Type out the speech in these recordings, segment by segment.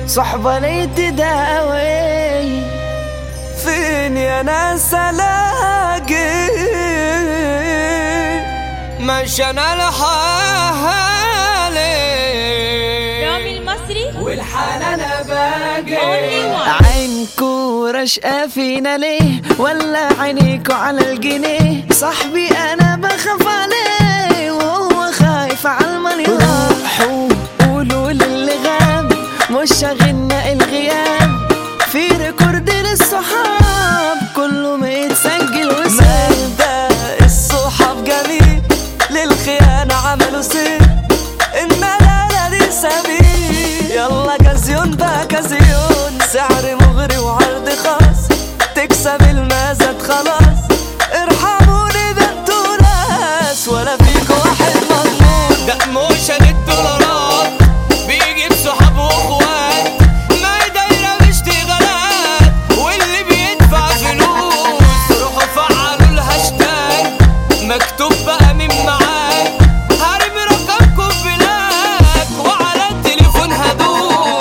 صحبة لي تداوي فين يا ناس الاقي مش انا لحالي رامي المصري والحال انا باقي Only one. عينكو رشقة فينا ليه ولا عينيكو على الجنيه صاحبي انا بخاف عليه وهو خايف على الماني روحوا قولوا للي غاب مش شاغلنا الغياب في ريكورد للصحاب كله متسجل وساب ده الصحاب جميل للخيانة عملوا سير النلالة دي سبيل يلا كازيون بقى كازيون سعر مغري وعرض خاص تكسب المزاد خلاص ارحموني ده انتوا ناس ولا فيكوا واحد مضمون ده موشن الدولارات بيجيب صحاب واخوات ما هي دايرة باشتغالات واللي بيدفع فلوس روحوا فعلوا الهاشتاج مكتوب بقى مين معاك هرمي رقمكم بلاك وعلى التليفون هدوس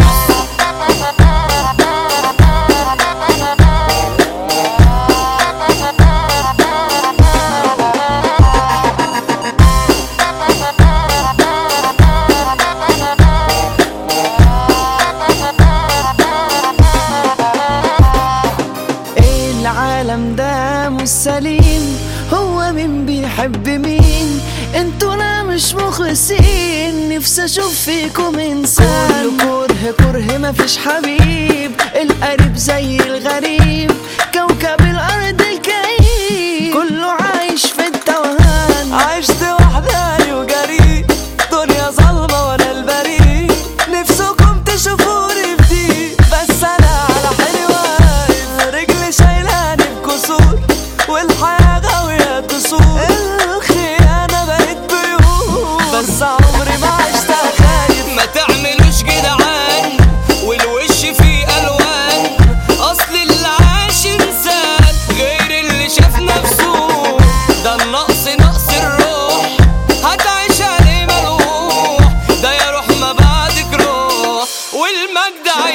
ايه العالم ده مش سليم هو مين بيحب مين انتوا لا مش مخلصين نفسي اشوف فيكم انسان كله كره كره مفيش حبيب القريب زي الغريب كوكب الارض الكئيب كله عايش في التوهان عشت وحداني وجريء دنيا ظلمة وانا البريء نفسكم تشوفوني في دي بس انا على حالي واقف رجلي شايلاني بكسور والحياة غاوية تصور الخيانة بقت بيوت بس عمري ما عشت خايف ما تعملوش جدعان والوش فيه الوان اصل اللي عاش انسان غير اللي شاف نفسه ده النقص نقص الروح هتعيش عليه ملوح ده يا روح ما بعدك روح والمجد